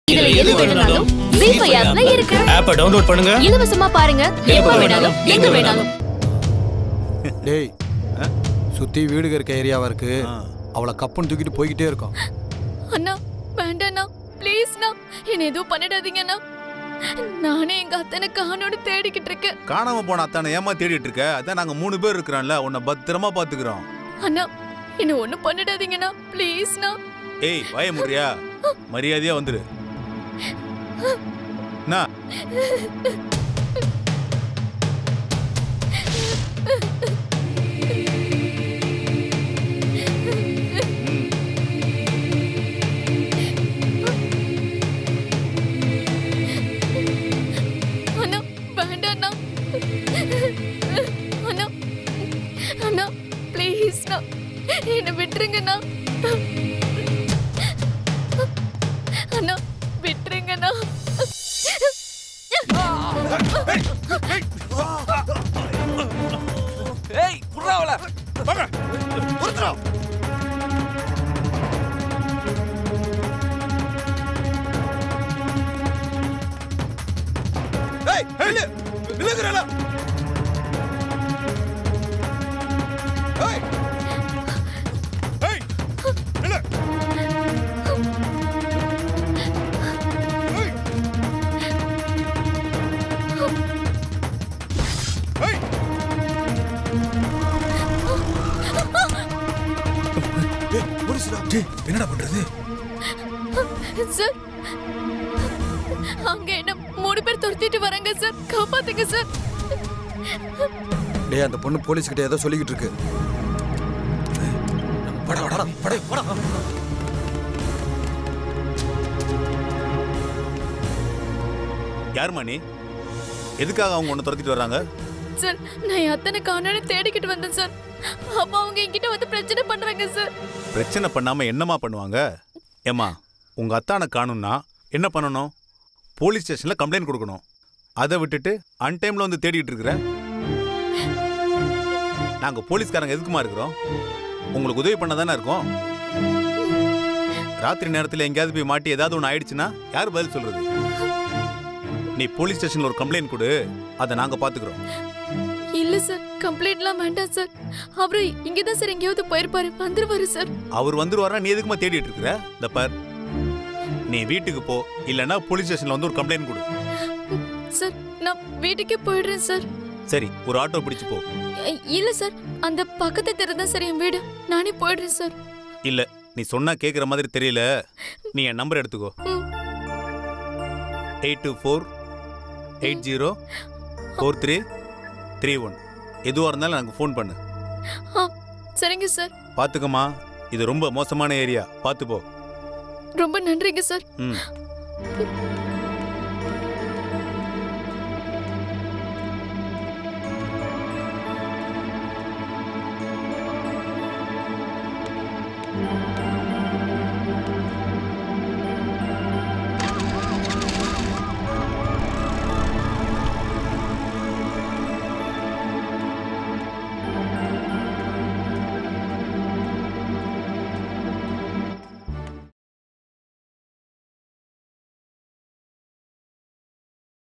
இதுல எது வேணும்னாலும் ஜீ ஃபைவ் ஆப்ல இருக்கு ஆப்பை டவுன்லோட் பண்ணுங்க இலவசமா பாருங்க எப்ப வேணாலும் எங்க வேணாலும் டேய் சுத்தி வீடுக இருக்க ஏரியாவா இருக்கு அவளை கப்புன்னு தூக்கிட்டு போய்கிட்டே இருக்கோம் அண்ணா வேண்டாண்ணா ப்ளீஸ்ண்ணா என்ன எதுவும் பண்ணிடாதீங்கண்ணா நானே எங்க அத்தனை காணோடு தேடிக்கிட்டு இருக்கேன் காணாம போன அத்தானை ஏமா தேடிட்டு இருக்க அதான் நாங்க மூணு பேர் இருக்கிறோம்ல உன்னை பத்திரமா பாத்துக்கிறோம் அண்ணா என்ன ஒண்ணும் பண்ணிடாதீங்கண்ணா ப்ளீஸ்ண்ணா ஏய் வாய முறியா மரியாதையா வந்துரு என்ன அண்ணா வேண்டாண்ணா அண்ணா அண்ணா ப்ளீஸ்ண்ணா என்னை விட்டுருங்கண்ணா அண்ணா விட்டுருங்கண்ணா ஏய் புறா அவள ஏய் நில்லு நில்லுங்கறல ஏய் ஏய் நில்லு ஏய் ஏய் என்னடா பண்றது சார் அங்க என்ன மூணு பேர் துரத்திட்டு வராங்க சார் காப்பாத்துங்க சார் டேய் அந்த பொண்ணு போலீஸ் கிட்ட ஏதோ சொல்லிக்கிட்டு இருக்கு பட பட பட பட யாரும்மா நீ எதுக்காக அவங்க உன்னை துரத்திட்டு வர்றாங்க சார் நான் என் அத்தனை காணோன்னு தேடிக்கிட்டு வந்தேன் சார் அப்ப அவங்க என்கிட்ட வந்து பிரச்சனை பண்றாங்க சார் பிரச்சனை பண்ணாம என்னம்மா பண்ணுவாங்க ஏம்மா உங்க அத்தானை காணும்னா என்ன பண்ணணும் போலீஸ் ஸ்டேஷன்ல கம்ப்ளைண்ட் கொடுக்கணும் அதை விட்டுட்டு அன்டைம்ல வந்து தேடிட்டு இருக்கிற நாங்க போலீஸ்காரங்க எதுக்குமா இருக்கிறோம் உங்களுக்கு உதவி பண்ண தானே இருக்கோம் ராத்திரி நேரத்தில் எங்கேயாவது போய் மாட்டி ஏதாவது ஒன்று ஆயிடுச்சுன்னா யார் பதில் சொல்றது நீ போலீஸ் ஸ்டேஷன்ல ஒரு கம்ப்ளைண்ட் கொடு அதை நாங்க பாத்துக்கிறோம் இல்ல சார் கம்ப்ளைண்ட்லாம் வேண்டாம் சார் அவரு இங்கதான் சார் எங்கேயாவது போயிருப்பாரு வந்துருவாரு சார் அவர் வந்துருவாரா நீ எதுக்குமா தேடிட்டு இருக்கிற இந்த பார் நீ வீட்டுக்கு போ இல்லைன்னா போலீஸ் ஸ்டேஷன்ல வந்து ஒரு கம்ப்ளைண்ட் கொடு சார் நான் வீட்டுக்கே போயிடுறேன் சார் சரி ஒரு ஆட்டோ பிடிச்சு போ இ- இல்ல சார் அந்த பக்கத்து தெரு தான் சார் என் வீடு நானே போயிடுறேன் சார் இல்ல நீ சொன்னா கேக்குற மாதிரி தெரியல நீ என் நம்பர் எடுத்துக்கோ ம். Eight two four eight zero four three three one எதுவாக இருந்தாலும் எனக்கு ஃபோன் பண்ணு ஆ சரிங்க சார் பார்த்துக்கம்மா இது ரொம்ப மோசமான ஏரியா பார்த்து போ ரொம்ப நன்றிங்க சார் ம்